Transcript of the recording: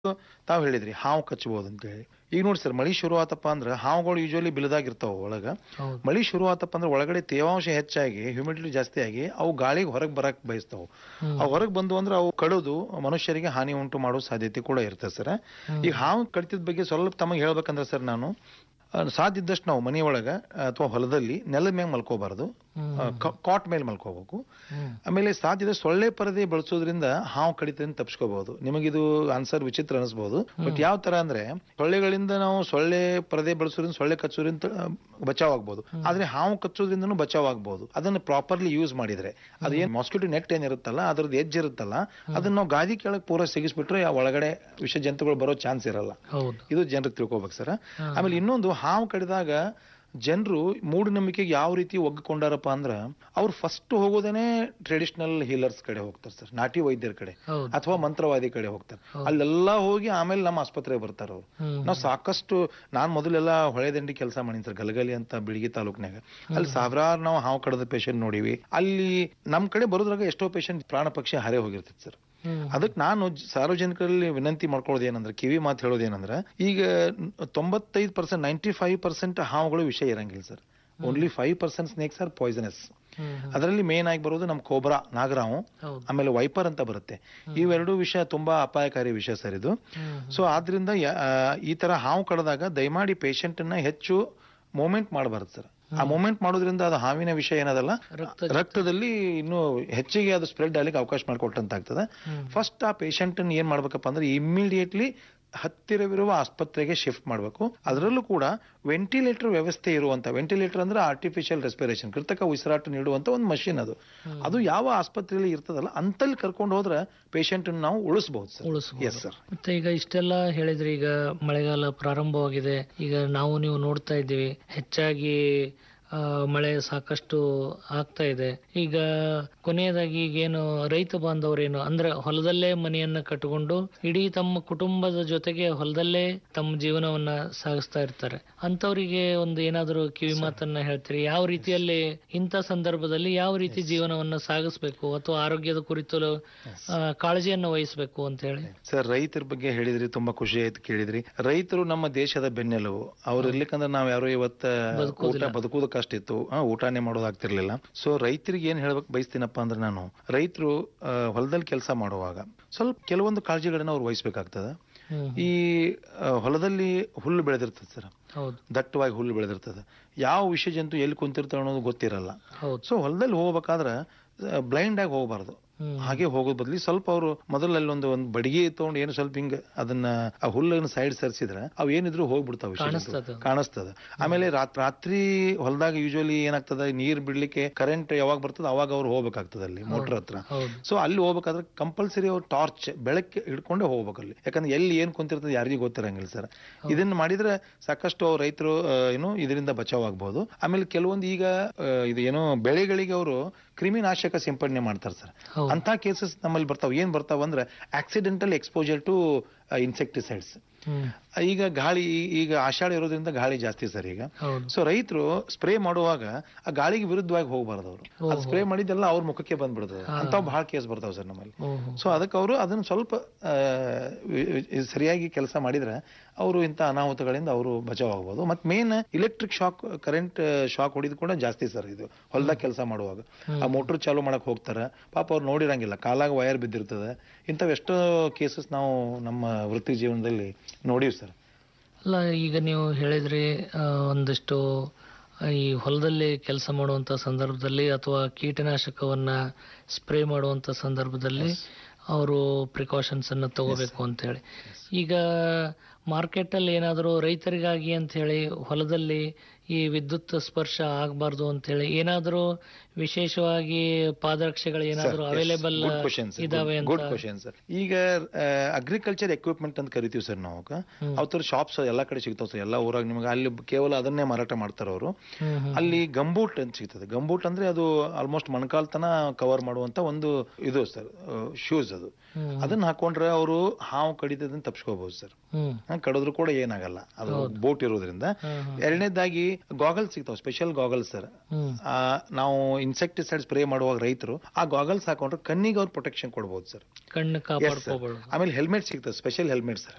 ತಾವ್ ಹೇಳಿದ್ರಿ ಹಾವು ಕಚ್ಚಬಹುದು ಅಂತ ಹೇಳಿ ಈಗ ನೋಡಿ ಸರ್ ಮಳಿ ಶುರು ಆತಪ್ಪ ಅಂದ್ರೆ ಹಾವುಗಳು ಯೂಶಲಿ ಬಿಲದಾಗಿರ್ತಾವ ಒಳಗ ಹೌದು ಮಳಿ ಶುರು ಆತಪ್ಪ ಅಂದ್ರೆ ಒಳಗಡೆ ತೇವಾಂಶ ಹೆಚ್ಚಾಗಿ ಹ್ಯೂಮಿಡಿಟಿ ಜಾಸ್ತಿ ಆಗಿ ಅವು ಗಾಳಿಗೆ ಹೊರಗೆ ಬರಕ್ ಬಯಸ್ತಾವು ಹ್ಮ್. ಅವು ಹೊರಗೆ ಬಂದು ಅಂದ್ರೆ ಅವು ಕಡಿದು ಮನುಷ್ಯರಿಗೆ ಹಾನಿ ಉಂಟು ಮಾಡೋ ಸಾಧ್ಯತೆ ಕೂಡ ಇರ್ತದೆ ಸರ್ ಹ್ಮ್. ಈಗ ಹಾವು ಕಡಿತದ ಬಗ್ಗೆ ಸ್ವಲ್ಪ ತಮಗೆ ಹೇಳ್ಬೇಕಂದ್ರೆ ಸರ್ ನಾನು ಆ, ಸಾಧ್ಯ ಇದ್ದಷ್ಟು ನಾವು ಮನೆ ಒಳಗ ಅಥವಾ ಹೊಲದಲ್ಲಿ ನೆಲದ ಮೇಲೆ ಮಲ್ಕೋಬಾರ್ದು ಹ್ಮ್. ಕಾಟ್ ಮೇಲೆ ಮಲ್ಕೋಬೇಕು ಹ್ಮ್. ಆಮೇಲೆ ಸಾಧ್ಯದ ಸೊಳ್ಳೆ ಪರದೆ ಬಳಸೋದ್ರಿಂದ ಹಾವು ಕಡಿತದಿಂದ ತಪ್ಪಿಸ್ಕೋಬಹುದು ನಿಮಗಿದು ಆನ್ಸರ್ ವಿಚಿತ್ರ ಅನಿಸ್ಬಹುದು ಬಟ್ ಯಾವ ತರ ಅಂದ್ರೆ ಸೊಳ್ಳೆಗಳಿಂದ ನಾವು ಸೊಳ್ಳೆ ಪರದೆ ಬಳಸೋದ್ರಿಂದ ಸೊಳ್ಳೆ ಕಚ್ಚೋದ್ರಿಂದ ಆ, ಬಚಾವ್ ಆಗ್ಬೋದು ಆದ್ರೆ ಹಾವು ಕಚ್ಚೋದ್ರಿಂದನೂ ಬಚಾವ್ ಆಗ್ಬೋದು ಅದನ್ನ ಪ್ರಾಪರ್ಲಿ ಯೂಸ್ ಮಾಡಿದ್ರೆ ಅದು ಏನ್ ಮಾಸ್ಕಿಟೋ ನೆಟ್ ಏನಿರುತ್ತಲ್ಲ ಅದ್ರದ್ದು ಎಜ್ ಇರುತ್ತಲ್ಲ ಅದನ್ನ ನಾವು ಗಾದಿ ಕೆಳಗೆ ಪೂರ ಸಿಗಿಸ್ಬಿಟ್ರೆ ಆ ಒಳಗಡೆ ವಿಷ ಜಂತುಗಳು ಬರೋ ಚಾನ್ಸ್ ಇರಲ್ಲ ಹೌದು ಇದು ಜನರಿಗೆ ತಿಳ್ಕೊಬೇಕು ಸರ್ ಹಾ. ಆಮೇಲೆ ಇನ್ನೊಂದು ಹಾವು ಕಡಿದಾಗ ಜನರು ಮೂಢನಂಬಿಕೆಗೆ ಯಾವ ರೀತಿ ಒಗ್ಗಿಕೊಂಡಾರಪ್ಪ ಅಂದ್ರ ಅವ್ರು ಫಸ್ಟ್ ಹೋಗೋದೇನೆ ಟ್ರೆಡಿಷನಲ್ ಹೀಲರ್ಸ್ ಕಡೆ ಹೋಗ್ತಾರೆ ಸರ್ ನಾಟಿ ವೈದ್ಯರ ಕಡೆ ಹೌದು ಅಥವಾ ಮಂತ್ರವಾದಿ ಕಡೆ ಹೋಗ್ತಾರೆ ಹೌದು. ಅಲ್ಲೆಲ್ಲ ಹೋಗಿ ಆಮೇಲೆ ನಮ್ಮ ಆಸ್ಪತ್ರೆಗೆ ಬರ್ತಾರೆ ಅವ್ರು ಹ್ಮ್. ನಾವು ಸಾಕಷ್ಟು ನಾನ್ ಮೊದಲೆಲ್ಲ ಹೊಳೆದಂಡಿ ಕೆಲಸ ಮಾಡೀನಿ ಸರ್ ಗಲಗಲಿ ಅಂತ ಬಿಳಿಗಿ ತಾಲೂಕ್ನಾಗ ಅಲ್ಲಿ ಸಾವಿರಾರು ನಾವು ಹಾವು ಕಡದ ಪೇಷಂಟ್ ನೋಡಿವಿ ಅಲ್ಲಿ ನಮ್ ಕಡೆ ಬರೋದ್ರಾಗ ಎಷ್ಟೋ ಪೇಷಂಟ್ ಪ್ರಾಣ ಪಕ್ಷಿ ಹಾರೇ ಹೋಗಿರ್ತೈತೆ ಸರ್ ಹ್ಮ್. ಅದಕ್ಕೆ ನಾನು ಜ- ಸಾರ್ವಜನಿಕರಲ್ಲಿ ವಿನಂತಿ ಮಾಡ್ಕೊಳ್ಳೋದು ಏನಂದ್ರೆ ಕಿವಿ ಮಾತು ಹೇಳೋದು ಏನಂದ್ರೆ ಈಗ ತೊಂಬತ್ತೈದು ಪರ್ಸೆಂಟ್ ನೈಂಟಿ ಫೈವ್ ಪರ್ಸೆಂಟ್ ಹಾವುಗಳು ವಿಷಯ ಇರಂಗಿಲ್ಲ sir only five percent snakes are poisonous hmm. Hmm. ಅದರಲ್ಲಿ ಮೇನ್ ಆಗಿ ಬರೋದು ನಮ್ಮ ಕೋಬ್ರಾ ನಾಗರಾವು ಹೌದು ಆಮೇಲೆ ವೈಪರ್ ಅಂತ ಬರುತ್ತೆ ಇವೆರಡು ವಿಷಯ ತುಂಬಾ ಅಪಾಯಕಾರಿ ವಿಷಯ ಸರ್ ಇದು ಹ್ಮ್. ಸೊ ಆದ್ರಿಂದ ಯ- ಆ, ಈ ತರ ಹಾವು ಕಡದಾಗ ದಯಮಾಡಿ ಪೇಷಂಟ್ ಅನ್ನ ಹೆಚ್ಚು ಮೂಮೆಂಟ್ ಮಾಡಬಾರ್ದು ಸರ್ ಆ ಮೂಮೆಂಟ್ ಮಾಡೋದ್ರಿಂದ ಅದು ಹಾವಿನ ವಿಷಯ ಏನದಲ್ಲ ರಕ್ತ ರಕ್ತದಲ್ಲಿ ಇನ್ನು ಹೆಚ್ಚಿಗೆ ಅದು ಸ್ಪ್ರೆಡ್ ಆಗ್ಲಿಕ್ಕೆ ಅವಕಾಶ ಮಾಡಿಕೊಟ್ಟಂತ ಆಗ್ತದೆ ಹ್ಮ್. ಫಸ್ಟ್ ಆ ಪೇಷಂಟ್ ಏನ್ ಮಾಡ್ಬೇಕಪ್ಪ ಅಂದ್ರೆ ಇಮ್ಮಿಡಿಯೇಟ್ಲಿ ಹತ್ತಿರವಿರುವ ಆಸ್ಪತ್ರೆಗೆ ಶಿಫ್ಟ್ ಮಾಡಬೇಕು ಅದರಲ್ಲೂ ಕೂಡ ವೆಂಟಿಲೇಟರ್ ವ್ಯವಸ್ಥೆ ಇರುವಂತ ವೆಂಟಿಲೇಟರ್ ಅಂದ್ರೆ ಆರ್ಟಿಫಿಷಿಯಲ್ ರೆಸ್ಪಿರೇಷನ್ ಕೃತಕ ಉಸಿರಾಟ ನೀಡುವಂತ ಒಂದು ಮಷಿನ್ ಅದು ಅದು ಯಾವ ಆಸ್ಪತ್ರೆಯಲ್ಲಿ ಇರ್ತದಲ್ಲ ಅಂತಲ್ಲಿ ಕರ್ಕೊಂಡು ಹೋದ್ರೆ ಪೇಷಂಟ್ ನಾವು ಉಳಿಸಬಹುದು ಸರ್ ಉಳಿಸ್ಬೋದು. ಎಸ್ ಸರ್ ಮತ್ತೆ ಈಗ ಇಷ್ಟೆಲ್ಲ ಹೇಳಿದ್ರಿ ಈಗ ಮಳೆಗಾಲ ಪ್ರಾರಂಭವಾಗಿದೆ ಈಗ ನಾವು ನೀವು ನೋಡ್ತಾ ಇದ್ದೀವಿ ಹೆಚ್ಚಾಗಿ ಆ, ಮಳೆ ಸಾಕಷ್ಟು ಆಗ್ತಾ ಇದೆ ಈಗ ಕೊನೆಯದಾಗಿ ಈಗೇನು ರೈತ ಬಾಂಧವರೇನು ಅಂದ್ರೆ ಹೊಲದಲ್ಲೇ ಮನೆಯನ್ನ ಕಟ್ಟಿಕೊಂಡು ಇಡೀ ತಮ್ಮ ಕುಟುಂಬದ ಜೊತೆಗೆ ಹೊಲದಲ್ಲೇ ತಮ್ಮ ಜೀವನವನ್ನ ಸಾಗಿಸ್ತಾ ಇರ್ತಾರೆ ಅಂತವರಿಗೆ ಒಂದು ಏನಾದರೂ ಕಿವಿ ಮಾತನ್ನ ಹೇಳ್ತೀರಿ ಯಾವ ರೀತಿಯಲ್ಲಿ ಇಂಥ ಸಂದರ್ಭದಲ್ಲಿ ಯಾವ ರೀತಿ ಜೀವನವನ್ನ ಸಾಗಿಸ್ಬೇಕು ಅಥವಾ ಆರೋಗ್ಯದ ಕುರಿತು ಆ, ಕಾಳಜಿಯನ್ನ ವಹಿಸಬೇಕು ಅಂತ ಹೇಳಿ ಸರ್ ರೈತರ ಬಗ್ಗೆ ಹೇಳಿದ್ರಿ ತುಂಬಾ ಖುಷಿ ಆಯ್ತು ಕೇಳಿದ್ರಿ ರೈತರು ನಮ್ಮ ದೇಶದ ಬೆನ್ನೆಲುಬು ಅವ್ರು ಇರ್ಲಿಕ್ಕಂದ್ರೆ ನಾವ್ ಯಾರು ಇವತ್ತ ಬದುಕೋದಿಲ್ಲ. ಊಟ ಬದುಕುವುದು ಕಷ್ಟ ಇತ್ತು ಆ, ಊಟನೇ ಮಾಡೋದಾಗ್ತಿರ್ಲಿಲ್ಲ ಸೊ ರೈತರಿಗೆ ಏನ್ ಹೇಳ್ಬೇಕು ಬಯಸ್ತೀನಪ್ಪ ಅಂದ್ರೆ ನಾನು ರೈತರು ಹೊಲದಲ್ಲಿ ಕೆಲಸ ಮಾಡುವಾಗ ಸ್ವಲ್ಪ ಕೆಲವೊಂದು ಕಾಳಜಿಗಳನ್ನ ಅವ್ರು ವಹಿಸ್ಬೇಕಾಗ್ತದೆ ಹ್ಮ್ ಈ ಆ, ಹೊಲದಲ್ಲಿ ಹುಲ್ಲು ಬೆಳೆದಿರ್ತದೆ ಸರ್ ಹೌದು ದಟ್ಟವಾಗಿ ಹುಲ್ಲು ಬೆಳೆದಿರ್ತದೆ ಯಾವ ವಿಷ ಜಂತು ಎಲ್ಲಿ ಕುಂತಿರ್ತಾವ ಅನ್ನೋದು ಗೊತ್ತಿರಲ್ಲ ಹೌದು ಸೊ ಹೊಲದಲ್ಲಿ ಹೋಗ್ಬೇಕಾದ್ರೆ ಬ್ಲೈಂಡ್ ಆಗಿ ಹೋಗಬಾರ್ದು ಹ್ಮ್. ಹಾಗೆ ಹೋಗೋದ್ ಬದ್ಲಿ ಸ್ವಲ್ಪ ಅವರು ಮೊದಲಲ್ಲಿ ಒಂದು ಒಂದು ಬಡಿಗೆ ತಗೊಂಡು ಏನು ಸ್ವಲ್ಪ ಹಿಂಗ ಅದನ್ನ ಆ ಹುಲ್ಲನ್ನು ಸೈಡ್ ಸರಿಸಿದ್ರೆ ಅವು ಏನಿದ್ರು ಹೋಗ್ಬಿಡ್ತಾವ ಕಾಣಿಸ್ತದೆ. ಕಾಣಿಸ್ತದ ಆಮೇಲೆ ರಾತ್ ರಾತ್ರಿ ಹೊಲದಾಗ ಯೂಶಲಿ ಏನಾಗ್ತದ ನೀರ್ ಬಿಡ್ಲಿಕ್ಕೆ ಕರೆಂಟ್ ಯಾವಾಗ ಬರ್ತದ ಅವಾಗ ಅವ್ರು ಹೋಗ್ಬೇಕಾಗ್ತದ ಅಲ್ಲಿ ಮೋಟರ್ ಹತ್ರ ಹೌದು ಸೊ ಅಲ್ಲಿ ಹೋಗ್ಬೇಕಾದ್ರೆ ಕಂಪಲ್ಸರಿ ಅವ್ರು ಟಾರ್ಚ್ ಬೆಳಗ್ಗೆ ಹಿಡ್ಕೊಂಡೇ ಹೋಗ್ಬೇಕು ಅಲ್ಲಿ ಯಾಕಂದ್ರೆ ಎಲ್ಲಿ ಏನ್ ಕುಂತಿರ್ತದೆ ಯಾರಿಗೂ ಗೊತ್ತಿರಂಗಿಲ್ಲ ಸರ್ ಇದನ್ನ ಮಾಡಿದ್ರೆ ಸಾಕಷ್ಟು ಅವ್ರ ರೈತರು ಆ, ಏನು ಇದರಿಂದ ಬಚಾವ್ ಆಗ್ಬಹುದು ಆಮೇಲೆ ಕೆಲವೊಂದು ಈಗ ಆ, ಇದು ಏನೋ ಬೆಳೆಗಳಿಗೆ ಅವರು ಕ್ರಿಮಿನಾಶಕ ಸಿಂಪಡಣೆ ಮಾಡ್ತಾರೆ ಸರ್ ಹೌದು ಅಂತ ಕೇಸಸ್ ನಮ್ಮಲ್ಲಿ ಬರ್ತಾವ ಏನ್ ಬರ್ತಾವ ಅಂದ್ರೆ accidental exposure to insecticides hmm ಈಗ ಗಾಳಿ ಈಗ ಆಷಾಢ ಇರೋದ್ರಿಂದ ಗಾಳಿ ಜಾಸ್ತಿ ಸರ್ ಈಗ ಹೌದು ಸೊ ರೈತರು ಸ್ಪ್ರೇ ಮಾಡುವಾಗ ಆ ಗಾಳಿಗೆ ವಿರುದ್ಧವಾಗಿ ಹೋಗಬಾರ್ದು ಅವರು ಅದು ಓಹೋ. ಸ್ಪ್ರೇ ಮಾಡಿದ್ದೆಲ್ಲ ಅವ್ರ ಮುಖಕ್ಕೆ ಬಂದ್ಬಿಡ್ತದೆ ಹಾ. ಅಂತಾವ್ ಬಹಳ ಕೇಸ್ ಬರ್ತಾವ ಸರ್ ನಮ್ಮಲ್ಲಿ ಓಹೋ ಸೊ ಅದಕ್ಕೆ ಅವರು ಅದನ್ನ ಸ್ವಲ್ಪ ಆ, ವಿ- ವಿ- ಸರಿಯಾಗಿ ಕೆಲಸ ಮಾಡಿದ್ರೆ ಅವರು ಇಂಥ ಅನಾಹುತಗಳಿಂದ ಅವರು ಬಚಾವ್ ಆಗ್ಬೋದು ಮತ್ತೆ main electric shock current shock ಹೊಡಿದು ಕೂಡ ಜಾಸ್ತಿ ಸರ್ ಇದು ಹೊಲದಾಗ ಕೆಲಸ ಮಾಡುವಾಗ ಆ ಮೋಟರ್ ಚಾಲೂ ಮಾಡಕ್ ಹೋಗ್ತಾರೆ ಪಾಪ ಅವ್ರು ನೋಡಿರಂಗಿಲ್ಲ ಕಾಲಾಗ ವಯರ್ ಬಿದ್ದಿರ್ತದೆ ಇಂಥವು ಎಷ್ಟೋ ಕೇಸಸ್ ನಾವು ನಮ್ಮ ವೃತ್ತಿ ಜೀವನದಲ್ಲಿ ನೋಡೀವಿ ಸರ್ ಅಲ್ಲ ಈಗ ನೀವು ಹೇಳಿದ್ರಿ ಆ, ಒಂದಿಷ್ಟು ಆ, ಈ ಹೊಲದಲ್ಲಿ ಕೆಲಸ ಮಾಡುವಂತ ಸಂದರ್ಭದಲ್ಲಿ ಅಥವಾ ಕೀಟನಾಶಕವನ್ನ ಸ್ಪ್ರೇ ಮಾಡುವಂತ ಸಂದರ್ಭದಲ್ಲಿ ಅವರು ಪ್ರಿಕಾಷನ್ಸ್ ಅನ್ನ ತಗೋಬೇಕು ಅಂತ ಹೇಳಿ ಈಗ ಮಾರ್ಕೆಟ್ ಅಲ್ಲಿ ಏನಾದರೂ ರೈತರಿಗಾಗಿ ಅಂತ ಹೇಳಿ ಹೊಲದಲ್ಲಿ ಈ ವಿದ್ಯುತ್ ಸ್ಪರ್ಶ ಆಗಬಾರ್ದು ಅಂತ ಹೇಳಿ ಏನಾದರೂ ವಿಶೇಷವಾಗಿ ಪಾದರಕ್ಷೆಗಳು ಏನಾದರೂ ಅವೈಲೇಬಲ್ ಇದಾವೆ ಗುಡ್ ಅಂತ ಕ್ವಶನ್ ಸರ್ ಈಗ ಅಗ್ರಿಕಲ್ಚರ್ ಎಕ್ವಿಪ್ಮೆಂಟ್ ಅಂತ ಕರಿತೀವಿ ಸರ್ ನಾವು ಅವ್ರ ಶಾಪ್ಸ್ ಎಲ್ಲಾ ಕಡೆ ಸಿಗ್ತಾವ ಸರ್ ಎಲ್ಲ ಊರಾಗ ನಿಮಗೆ ಅಲ್ಲಿ ಕೇವಲ ಅದನ್ನೇ ಮಾರಾಟ ಮಾಡ್ತಾರೆ ಅವರು ಹ್ಮ್ ಹ್ಮ್ ಅಲ್ಲಿ ಗಂಬೂಟ್ ಅಂತ ಸಿಗ್ತದೆ ಗಂಬೂಟ್ ಅಂದ್ರೆ ಅದು ಆಲ್ಮೋಸ್ಟ್ ಮೊಣಕಾಲ್ ತನ ಕವರ್ ಮಾಡುವಂತ ಒಂದು ಇದು ಸರ್ ಶೂಸ್ ಅದು ಹ್ಮ್ ಅದನ್ನ ಹಾಕೊಂಡ್ರೆ ಅವರು ಹಾವು ಕಡಿತದಿಂದ ತಪ್ಪಿಸ್ಕೋಬಹುದು ಸರ್ ಹ್ಮ್ ಕಡಿದ್ರು ಕೂಡ ಏನಾಗಲ್ಲ ಅದು ಬೋಟ್ ಇರೋದ್ರಿಂದ ಹ್ಮ್ ಹ್ಮ್ ಎರಡನೇದಾಗಿ ಗಾಗಲ್ಸ್ ಸಿಗ್ತಾವ ಸ್ಪೆಷಲ್ ಗಾಗಲ್ಸ್ ಸರ್ ಹ್ಮ್ ಆ, ನಾವು ಇನ್ಸೆಕ್ಟಿಸೈಡ್ ಸ್ಪ್ರೇ ಮಾಡುವಾಗ ರೈತರು ಆ ಗಾಗಲ್ಸ್ ಹಾಕೊಂಡ್ರೆ ಕಣ್ಣಿಗೆ ಅವ್ರು ಪ್ರೊಟೆಕ್ಷನ್ ಕೊಡ್ಬೋದು ಸರ್ ಕಣ್ಣು ಕಾಪಾಡ್ಕೋಬಹುದು ಆಮೇಲೆ ಹೆಲ್ಮೆಟ್ ಸಿಗ್ತದೆ ಸ್ಪೆಷಲ್ ಹೆಲ್ಮೆಟ್ ಸರ್